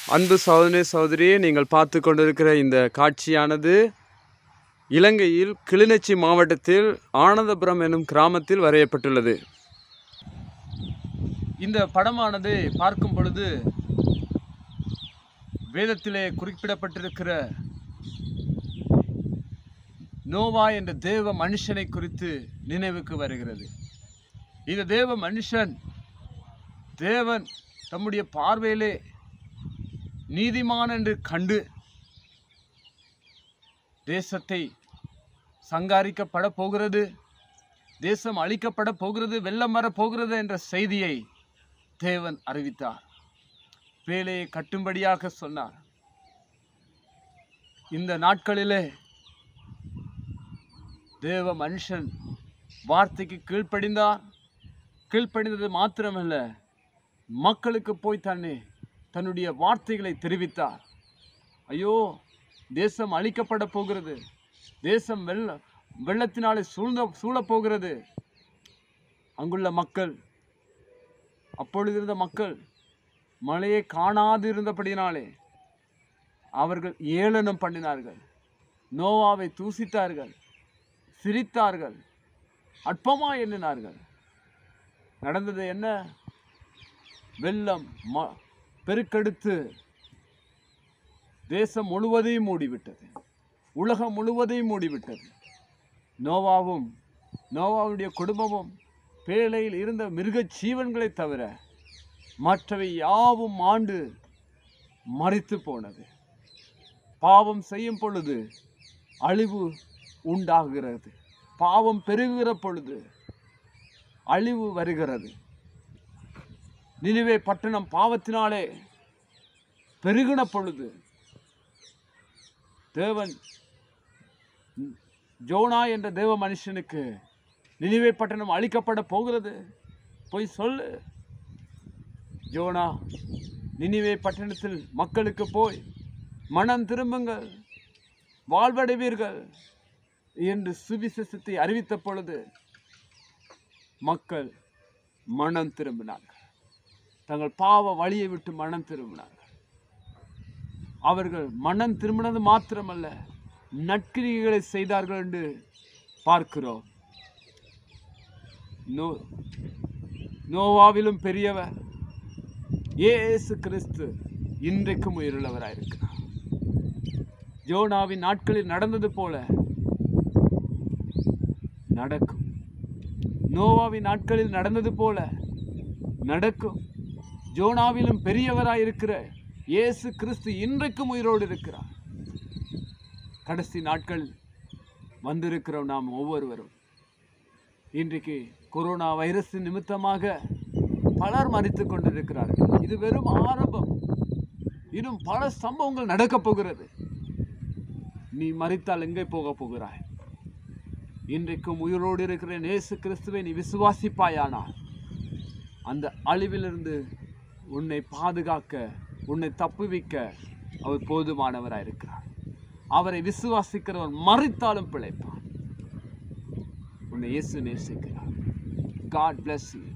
அன்பு சகோதரி சகோதரியே நீங்கள் பார்த்து கொண்டிருக்கிற இந்த காட்சியானது இலங்கையில் கிளிநொச்சி மாவட்டத்தில் ஆனந்தபுரம் என்னும் கிராமத்தில் வரையப்பட்டுள்ளது இந்த படமானது பார்க்கும் பொழுது வேதத்திலே குறிப்பிடப்பட்டிருக்கிற நோவா என்ற தேவ மனுஷனை குறித்து நினைவுக்கு வருகிறது இந்த தேவ மனுஷன் தேவன் தம்முடைய பார்வையிலே நீதிமான் என்று கண்டு தேசத்தை சங்காரிக்கப்பட போகிறது தேசம் அழிக்கப்பட போகிறது வெள்ளம் வர போகிறது என்ற செய்தியை தேவன் அறிவித்தார் வேலையை கட்டும்படியாக சொன்னார் இந்த நாட்களிலே தேவ மனுஷன் வார்த்தைக்கு கீழ்ப்படிந்தார் கீழ்ப்படிந்தது மாத்திரமல்ல மக்களுக்கு போய் தன்னை தன்னுடைய வார்த்தைகளை தெரிவித்தார் ஐயோ தேசம் அழிக்கப்பட போகிறது தேசம் வெள்ள வெள்ளத்தினாலே சூழ்ந்த சூழப் போகிறது அங்குள்ள மக்கள் அப்பொழுது இருந்த மக்கள் மழையை காணாது இருந்தபடினாலே அவர்கள் ஏளனம் பண்ணினார்கள் நோவாவை தூசித்தார்கள் சிரித்தார்கள் அற்பமா எண்ணினார்கள் நடந்தது என்ன வெள்ளம் ம பெருக்கெடுத்து தேசம் முழுவதையும் மூடிவிட்டது உலகம் முழுவதையும் மூடிவிட்டது நோவாவும் நோவாவுடைய குடும்பமும் பேழையில் இருந்த மிருக ஜீவன்களை தவிர மற்றவை யாவும் ஆண்டு மறித்து போனது பாவம் செய்யும் பொழுது அழிவு உண்டாகிறது பாவம் பெருகுகிற பொழுது அழிவு வருகிறது நிலுவே பட்டணம் பாவத்தினாலே பெருகின பொழுது தேவன் ஜோனா என்ற தேவ மனுஷனுக்கு நிலுவை பட்டணம் அழிக்கப்பட போகிறது போய் சொல்லு ஜோனா நினிவே பட்டணத்தில் மக்களுக்கு போய் மனம் திரும்புங்கள் வாழ்வடைவீர்கள் என்று சுவிசேஷத்தை அறிவித்த பொழுது மக்கள் மனம் திரும்பினார்கள் தங்கள் பாவ வழியை விட்டு மனம் திரும்பினார்கள் அவர்கள் மனம் திரும்பினது மாத்திரமல்ல நற்கிரிகளை செய்தார்கள் என்று பார்க்கிறோம் நோ நோவாவிலும் பெரியவர் இயேசு கிறிஸ்து இன்றைக்கும் உயிருள்ளவராயிருக்கிறார் ஜோனாவின் நாட்களில் நடந்தது போல நடக்கும் நோவாவின் நாட்களில் நடந்தது போல நடக்கும் ஜோனாவிலும் பெரியவராயிருக்கிற இயேசு கிறிஸ்து இன்றைக்கும் உயிரோடு இருக்கிறார் கடைசி நாட்கள் வந்திருக்கிறோம் நாம் ஒவ்வொருவரும் இன்றைக்கு கொரோனா வைரஸ் நிமித்தமாக பலர் மறித்து கொண்டிருக்கிறார்கள் இது வெறும் ஆரம்பம் இன்னும் பல சம்பவங்கள் நடக்கப் போகிறது நீ மறித்தால் எங்கே போக போகிறாய் இன்றைக்கும் உயிரோடு இருக்கிற நேசு கிறிஸ்துவை நீ விசுவாசிப்பாயானால் அந்த அழிவிலிருந்து உன்னை பாதுகாக்க உன்னை தப்புவிக்க அவர் போதுமானவராக இருக்கிறார் அவரை விசுவாசிக்கிறவன் மறித்தாலும் பிழைப்பான் உன்னை இயேசு நேசிக்கிறார் காட் bless you